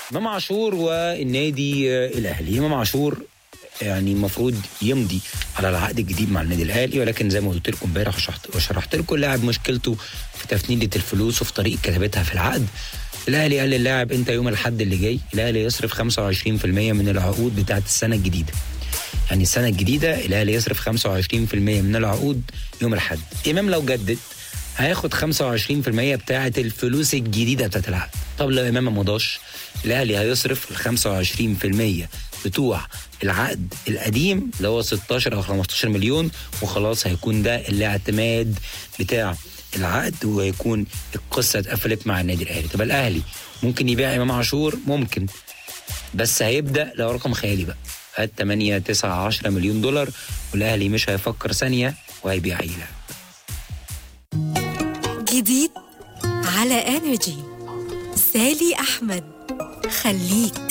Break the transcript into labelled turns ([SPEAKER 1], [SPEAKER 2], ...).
[SPEAKER 1] امام عاشور والنادي الاهلي امام عاشور يعني المفروض يمضي على العقد الجديد مع النادي الاهلي ولكن زي ما قلت لكم امبارح وشرحت, وشرحت لكم اللاعب مشكلته في تفنيده الفلوس وفي طريقه كتابتها في العقد الاهلي قال للاعب انت يوم الاحد اللي جاي الاهلي يصرف 25% من العقود بتاعت السنه الجديده يعني السنه الجديده الاهلي يصرف 25% من العقود يوم الاحد امام لو جدد هياخد 25% بتاعه الفلوس الجديده بتاعت العقد طب لو امام ما مضاش الاهلي هيصرف ال 25% بتوع العقد القديم اللي هو 16 او 15 مليون وخلاص هيكون ده الاعتماد بتاع العقد ويكون القصه اتقفلت مع النادي الاهلي طب الاهلي ممكن يبيع امام عاشور ممكن بس هيبدا لو رقم خيالي بقى هات 8 9 10 مليون دولار والاهلي مش هيفكر ثانيه وهيبيع اي لاعب
[SPEAKER 2] جديد على انرجي سالي احمد خليك